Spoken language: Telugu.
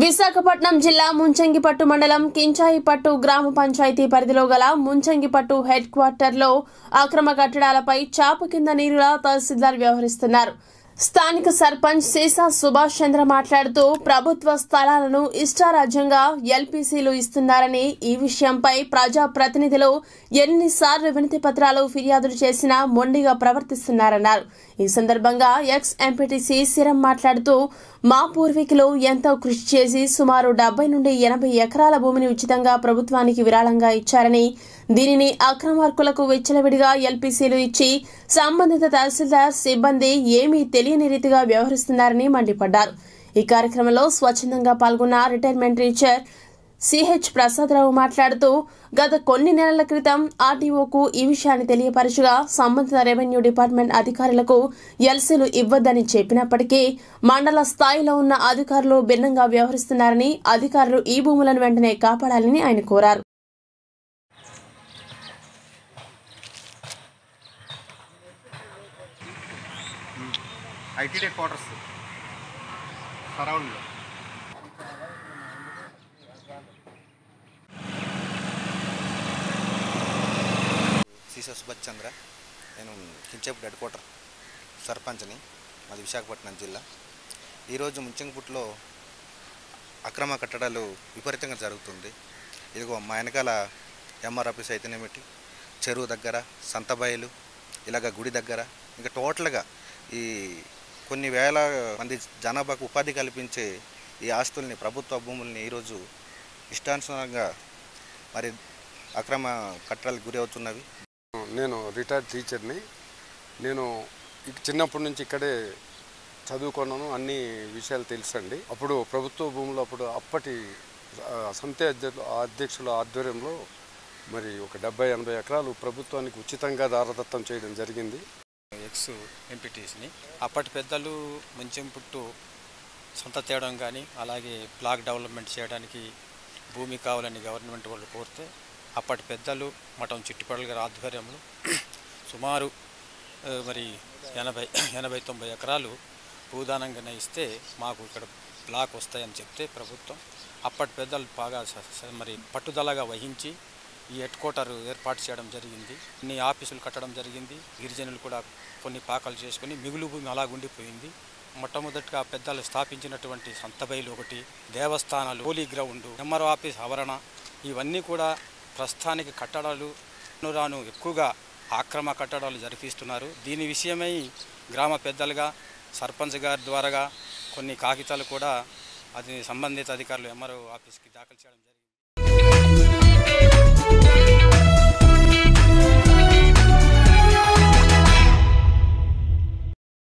విశాఖపట్నం జిల్లా ముంచంగిపట్టు మండలం కించాయిపట్టు గ్రామ పంచాయతీ పరిధిలో గల ముంచంగిపట్టు హెడ్ క్వార్టర్లో అక్రమ కట్టడాలపై చాప కింద నీరులా తహసీల్దార్ వ్యవహరిస్తున్నారు స్థానిక సర్పంచ్ సీసా సుభాష్ చంద్ర మాట్లాడుతూ ప్రభుత్వ స్థలాలను ఇష్టారాజ్యంగా ఎల్పీసీలు ఇస్తున్నారని ఈ విషయంపై ప్రజా ప్రతినిధులు ఎన్నిసార్లు వినతి పత్రాలు ఫిర్యాదులు చేసినా మొండిగా ప్రవర్తిస్తున్నారన్నారు ఈ సందర్భంగా ఎక్స్ ఎంపీటీసీ సిరం మాట్లాడుతూ మా పూర్వీకులు ఎంతో కృషి చేసి సుమారు డెబ్బై నుండి ఎనభై ఎకరాల భూమిని ఉచితంగా ప్రభుత్వానికి విరాళంగా ఇచ్చారని దీనిని అక్రమార్కులకు విచ్చలవిడిగా ఎల్పీసీలు ఇచ్చి సంబంధిత తహసీల్దార్ సిబ్బంది ఏమీ తెలియని రీతిగా వ్యవహరిస్తున్నారని మండిపడ్డారు ఈ కార్యక్రమంలో స్వచ్ఛందంగా పాల్గొన్న రిటైర్మెంట్ టీచర్ సిహెచ్ ప్రసాదరావు మాట్లాడుతూ గత కొన్ని నెలల క్రితం ఆర్టీఓకు ఈ విషయాన్ని తెలియపరచుగా సంబంధిత రెవెన్యూ డిపార్ట్మెంట్ అధికారులకు ఎల్సీలు ఇవ్వద్దని చెప్పినప్పటికీ మండల స్థాయిలో ఉన్న అధికారులు భిన్నంగా వ్యవహరిస్తున్నారని అధికారులు ఈ భూములను వెంటనే కాపాడాలని ఆయన కోరారు ఐటీడీ క్వార్టర్స్ సరౌండ్లో సీసా సుభాష్ చంద్ర నేను కించేపు హెడ్ క్వార్టర్ సర్పంచ్ని మాది విశాఖపట్నం జిల్లా ఈరోజు ముంచంగిపుట్లో అక్రమ కట్టడాలు విపరీతంగా జరుగుతుంది ఇదిగో మా వెనకాల ఎంఆర్ ఆఫీస్ అయితేనేమిటి చెరువు దగ్గర సంతబయలు ఇలాగ గుడి దగ్గర ఇంకా టోటల్గా ఈ కొన్ని వేల మంది జనాభాకు ఉపాధి కల్పించే ఈ ఆస్తుల్ని ప్రభుత్వ భూముల్ని ఈరోజు ఇష్టానుసారంగా మరి అక్రమ కట్టడాలకు గురి అవుతున్నవి నేను రిటైర్డ్ టీచర్ని నేను ఇక్- చిన్నప్పటి నుంచి ఇక్కడే చదువుకున్నాను అన్ని విషయాలు తెలుసండి అప్పుడు ప్రభుత్వ భూములు అప్పుడు అప్పటి ఆ, సంతే అధ్య- అధ్యక్షుల ఆధ్వర్యంలో మరి ఒక డెబ్బై ఎనభై ఎకరాలు ప్రభుత్వానికి ఉచితంగా దారదత్తం చేయడం జరిగింది ఎక్స్ ఎంపీటీస్ని అప్పటి పెద్దలు మంచెం పుట్టు సొంత తేవడం కానీ అలాగే బ్లాక్ డెవలప్మెంట్ చేయడానికి భూమి కావాలని గవర్నమెంట్ వాళ్ళు కోరితే అప్పటి పెద్దలు మఠం చిట్టిపడల గారి ఆధ్వర్యంలో సుమారు ఆ, మరి ఎనభై ఎనభై తొంభై ఎకరాలు భూదానంగా ఇస్తే మాకు ఇక్కడ బ్లాక్ వస్తాయని చెప్తే ప్రభుత్వం అప్పటి పెద్దలు బాగా స- స- మరి పట్టుదలగా వహించి ఈ హెడ్ క్వార్టర్ ఏర్పాటు చేయడం జరిగింది కొన్ని ఆఫీసులు కట్టడం జరిగింది గిరిజనులు కూడా కొన్ని పాకాలు చేసుకుని మిగులు భూమి అలాగుండిపోయింది మొట్టమొదటిగా పెద్దలు స్థాపించినటువంటి సంతబైలు ఒకటి దేవస్థానాలు హోలీ గ్రౌండ్ ఎంఆర్ఓ ఆఫీస్ ఆవరణ ఇవన్నీ కూడా ప్రస్తుతానికి కట్టడాలు రాను రాను ఎక్కువగా ఆక్రమ కట్టడాలు జరిపిస్తున్నారు దీని విషయమై గ్రామ పెద్దలుగా సర్పంచ్ గారి ద్వారాగా కొన్ని కాగితాలు కూడా అది సంబంధిత అధికారులు ఎంఆర్ఓ ఆఫీస్కి దాఖలు చేయడం జరిగింది